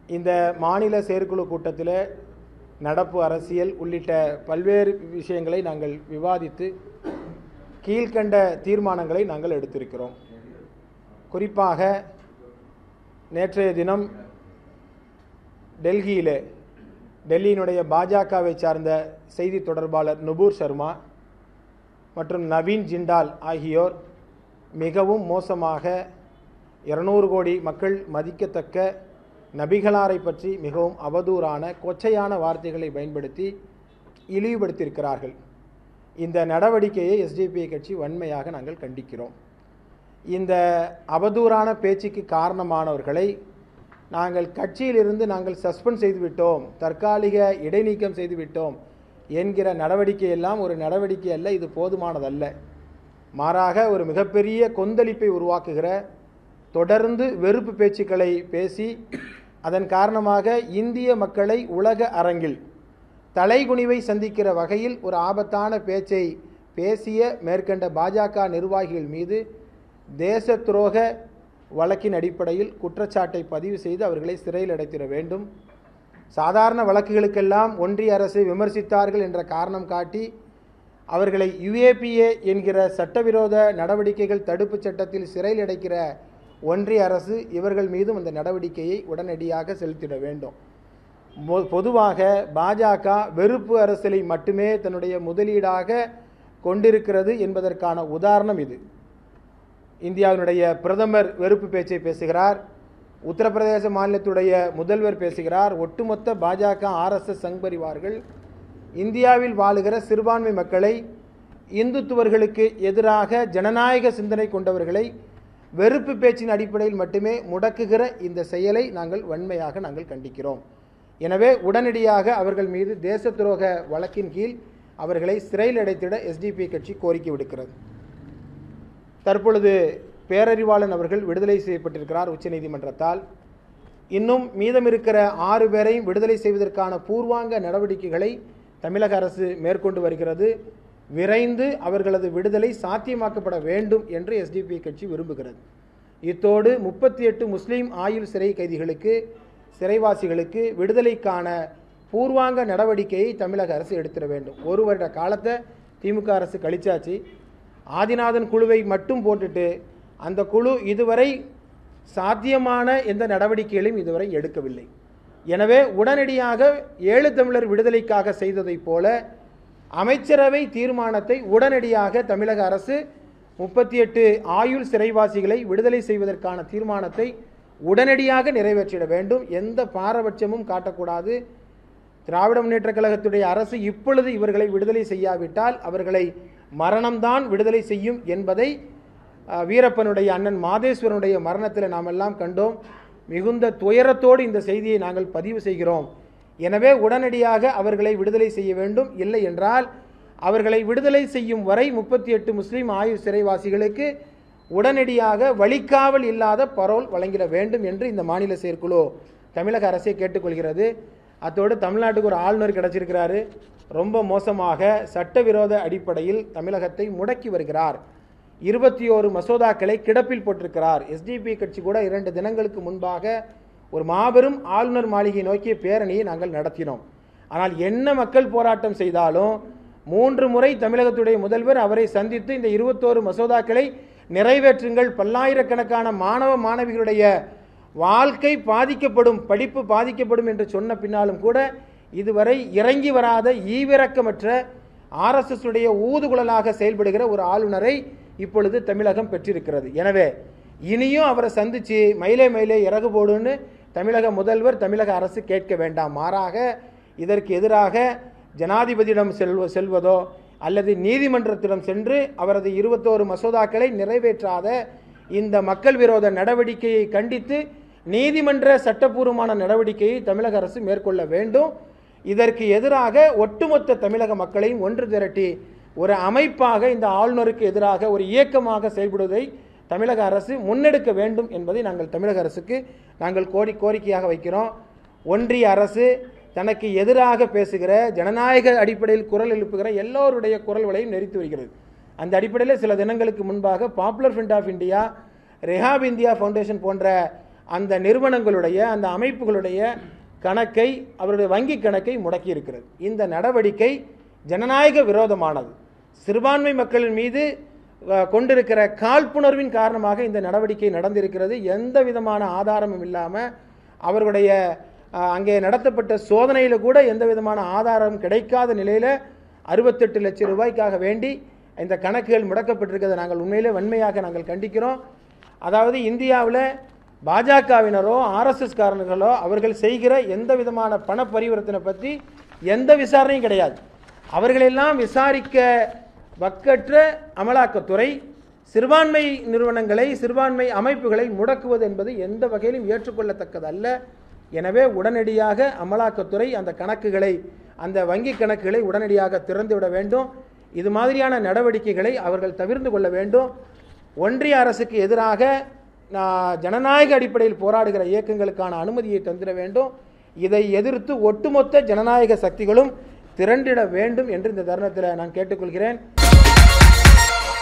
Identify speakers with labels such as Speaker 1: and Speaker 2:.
Speaker 1: இந்த மாநில செயற்குழு கூட்டத்தில் நடப்பு அரசியல் உள்ளிட்ட பல்வேறு விஷயங்களை நாங்கள் விவாதித்து கீழ்கண்ட தீர்மானங்களை நாங்கள் எடுத்திருக்கிறோம் குறிப்பாக நேற்றைய தினம் டெல்லியிலே டெல்லியினுடைய பாஜகவை சார்ந்த செய்தி தொடர்பாளர் நுபூர் சர்மா மற்றும் நவீன் ஜிண்டால் ஆகியோர் மிகவும் மோசமாக இருநூறு கோடி மக்கள் மதிக்கத்தக்க நபிகளாரை பற்றி மிகவும் அவதூறான கொச்சையான வார்த்தைகளை பயன்படுத்தி இழிவுபடுத்தியிருக்கிறார்கள் இந்த நடவடிக்கையை எஸ்டிபிஐ கட்சி வன்மையாக நாங்கள் கண்டிக்கிறோம் இந்த அவதூறான பேச்சுக்கு காரணமானவர்களை நாங்கள் கட்சியிலிருந்து நாங்கள் சஸ்பெண்ட் செய்துவிட்டோம் தற்காலிக இடைநீக்கம் செய்துவிட்டோம் என்கிற நடவடிக்கை எல்லாம் ஒரு நடவடிக்கை அல்ல இது போதுமானதல்ல மாறாக ஒரு மிகப்பெரிய கொந்தளிப்பை உருவாக்குகிற தொடர்ந்து வெறுப்பு பேச்சுக்களை பேசி அதன் காரணமாக இந்திய மக்களை உலக அரங்கில் தலைகுனிவை சந்திக்கிற வகையில் ஒரு ஆபத்தான பேச்சை பேசிய மேற்கண்ட பாஜக நிர்வாகிகள் மீது தேச துரோக வழக்கின் அடிப்படையில் குற்றச்சாட்டை பதிவு செய்து அவர்களை சிறையில் அடைத்திட வேண்டும் சாதாரண வழக்குகளுக்கெல்லாம் ஒன்றிய அரசை விமர்சித்தார்கள் என்ற காரணம் காட்டி அவர்களை யுஏபிஏ என்கிற சட்டவிரோத நடவடிக்கைகள் தடுப்புச் சட்டத்தில் சிறையில் அடைக்கிற ஒன்றிய அரசு இவர்கள் மீதும் அந்த நடவடிக்கையை உடனடியாக செலுத்திட வேண்டும் மொ- பொதுவாக பாஜக வெறுப்பு அரசியலை மட்டுமே தன்னுடைய முதலீடாக கொண்டிருக்கிறது என்பதற்கான உதாரணம் இது இந்தியாவினுடைய பிரதமர் வெறுப்பு பேச்சை பேசுகிறார் உத்தரப்பிரதேச மாநிலத்துடைய முதல்வர் பேசுகிறார் ஒட்டுமொத்த பாஜக ஆர்எஸ்எஸ் சங்பரிவார்கள் இந்தியாவில் வாழுகிற சிறுபான்மை மக்களை இந்துத்துவர்களுக்கு எதிராக ஜனநாயக சிந்தனை கொண்டவர்களை வெறுப்பு பேச்சின் அடிப்படையில் மட்டுமே முடக்குகிற இந்த செயலை நாங்கள் வன்மையாக நாங்கள் கண்டிக்கிறோம் எனவே உடனடியாக அவர்கள் மீது தேச துரோக வழக்கின் கீழ் அவர்களை சிறையில் அடைத்திட எஸ்டிபி கட்சி கோரிக்கை விடுக்கிறது தற்பொழுது பேரறிவாளன் அவர்கள் விடுதலை செய்யப்பட்டிருக்கிறார் உச்சநீதிமன்றத்தால் இன்னும் மீதம் இருக்கிற ஆறு பேரையும் விடுதலை செய்வதற்கான பூர்வாங்க நடவடிக்கைகளை தமிழக அரசு மேற்கொண்டு வருகிறது விரைந்து அவர்களது விடுதலை சாத்தியமாக்கப்பட வேண்டும் என்று எஸ்டிபி கட்சி விரும்புகிறது இத்தோடு முப்பத்தி எட்டு முஸ்லீம் ஆயுள் சிறை கைதிகளுக்கு சிறைவாசிகளுக்கு விடுதலைக்கான பூர்வாங்க நடவடிக்கையை தமிழக அரசு எடுத்திட வேண்டும் ஒரு வருட காலத்தை திமுக அரசு கழிச்சாச்சு ஆதிநாதன் குழுவை மட்டும் போட்டுட்டு அந்த குழு இதுவரை சாத்தியமான எந்த நடவடிக்கைகளையும் இதுவரை எடுக்கவில்லை எனவே உடனடியாக ஏழு தமிழர் விடுதலைக்காக செய்ததைப் போல அமைச்சரவை தீர்மானத்தை உடனடியாக தமிழக அரசு முப்பத்தி எட்டு ஆயுள் சிறைவாசிகளை விடுதலை செய்வதற்கான தீர்மானத்தை உடனடியாக நிறைவேற்றிட வேண்டும் எந்த பாரபட்சமும் காட்டக்கூடாது திராவிட முன்னேற்றக் கழகத்துடைய அரசு இப்பொழுது இவர்களை விடுதலை செய்யாவிட்டால் அவர்களை மரணம்தான் விடுதலை செய்யும் என்பதை அஹ், வீரப்பனுடைய அண்ணன் மாதேஸ்வரனுடைய மரணத்தில் நாம் எல்லாம் கண்டோம் மிகுந்த துயரத்தோடு இந்த செய்தியை நாங்கள் பதிவு செய்கிறோம் எனவே உடனடியாக அவர்களை விடுதலை செய்ய வேண்டும் இல்லை என்றால் அவர்களை விடுதலை செய்யும் வரை முப்பத்தி எட்டு முஸ்லீம் ஆயுள் சிறைவாசிகளுக்கு உடனடியாக வழிகாவல் இல்லாத பரோல் வழங்கிட வேண்டும் என்று இந்த மாநில செயற்குழு தமிழக அரசை கேட்டுக்கொள்கிறது அத்தோடு தமிழ்நாட்டுக்கு ஒரு ஆளுநர் கிடைச்சிருக்கிறாரு ரொம்ப மோசமாக சட்டவிரோத அடிப்படையில் தமிழகத்தை முடக்கி வருகிறார் இருபத்தி ஓரு மசோதாக்களை கிடப்பில் போட்டிருக்கிறார் எஸ்டிபி கட்சி கூட இரண்டு தினங்களுக்கு முன்பாக ஒரு மாபெரும் ஆளுநர் மாளிகை நோக்கிய பேரணியை நாங்கள் நடத்தினோம் ஆனால் என்ன மக்கள் போராட்டம் செய்தாலும் மூன்று முறை தமிழகத்துடைய முதல்வர் அவரை சந்தித்து இந்த இருபத்தோரு மசோதாக்களை நிறைவேற்றுங்கள் பல்லாயிரக்கணக்கான மாணவ மாணவிகளுடைய வாழ்க்கை பாதிக்கப்படும் படிப்பு பாதிக்கப்படும் என்று சொன்ன பின்னாலும் கூட இதுவரை இறங்கி வராத ஈவிரக்கமற்ற ஆர்எஸ்எஸ் உடைய ஊதுகுழலாக செயல்படுகிற ஒரு ஆளுநரை இப்பொழுது தமிழகம் பெற்றிருக்கிறது எனவே இனியும் அவரை சந்திச்சு மயிலே மயிலே இறகு போடுன்னு தமிழக முதல்வர் தமிழக அரசு கேட்க வேண்டாம் மாறாக இதற்கு எதிராக ஜனாதிபதியிடம் செல்வ செல்வதோ அல்லது நீதிமன்றத்திடம் சென்று அவரது இருபத்தோரு மசோதாக்களை நிறைவேற்றாத இந்த மக்கள் விரோத நடவடிக்கையை கண்டித்து நீதிமன்ற சட்டப்பூர்வமான நடவடிக்கையை தமிழக அரசு மேற்கொள்ள வேண்டும் இதற்கு எதிராக ஒட்டுமொத்த தமிழக மக்களையும் ஒன்று திரட்டி ஒரு அமைப்பாக இந்த ஆளுநருக்கு எதிராக ஒரு இயக்கமாக செயல்படுவதை தமிழக அரசு முன்னெடுக்க வேண்டும் என்பதை நாங்கள் தமிழக அரசுக்கு நாங்கள் கோரி கோரிக்கையாக வைக்கிறோம் ஒன்றிய அரசு தனக்கு எதிராக பேசுகிற ஜனநாயக அடிப்படையில் குரல் எழுப்புகிற எல்லோருடைய குரல்களையும் நெறித்து வருகிறது அந்த அடிப்படையில் சில தினங்களுக்கு முன்பாக Popular Front of India Rehab India Foundation போன்ற அந்த நிறுவனங்களுடைய அந்த அமைப்புகளுடைய கணக்கை அவருடைய வங்கி கணக்கை முடக்கி இருக்கிறது இந்த நடவடிக்கை ஜனநாயக விரோதமானது சிறுபான்மை மக்களின் மீது அஹ், கொண்டிருக்கிற காழ்ப்புணர்வின் காரணமாக இந்த நடவடிக்கை நடந்திருக்கிறது எந்த விதமான ஆதாரமும் இல்லாமல் அவர்களுடைய அஹ், அங்கே நடத்தப்பட்ட சோதனையில் கூட எந்த விதமான ஆதாரம் கிடைக்காத நிலையில் அறுபத்தெட்டு லட்சம் ரூபாய்க்காக வேண்டி இந்த கணக்குகள் முடக்கப்பட்டிருக்கிறதை நாங்கள் உண்மையிலே வன்மையாக நாங்கள் கண்டிக்கிறோம் அதாவது இந்தியாவில் பாஜகவினரோ ஆர்எஸ்எஸ் காரர்களோ அவர்கள் செய்கிற எந்த விதமான பண பரிவர்த்தனை பற்றி எந்த விசாரணையும் கிடையாது அவர்களெல்லாம் விசாரிக்க வக்கற்ற அமலாக்கத்துறை சிறுபான்மை நிறுவனங்களை சிறுபான்மை அமைப்புகளை முடக்குவது என்பது எந்த வகையிலும் ஏற்றுக்கொள்ளத்தக்கதல்ல எனவே உடனடியாக அமலாக்கத்துறை அந்த கணக்குகளை அந்த வங்கி கணக்குகளை உடனடியாக திறந்துவிட வேண்டும் இது மாதிரியான நடவடிக்கைகளை அவர்கள் தவிர்த்து கொள்ள வேண்டும் ஒன்றிய அரசுக்கு எதிராக நான் ஜனநாயக அடிப்படையில் போராடுகிற இயக்கங்களுக்கான அனுமதியை தந்திட வேண்டும் இதை எதிர்த்து ஒட்டுமொத்த ஜனநாயக சக்திகளும் திரண்டிட வேண்டும் என்று இந்த தருணத்தில் நான் கேட்டுக்கொள்கிறேன்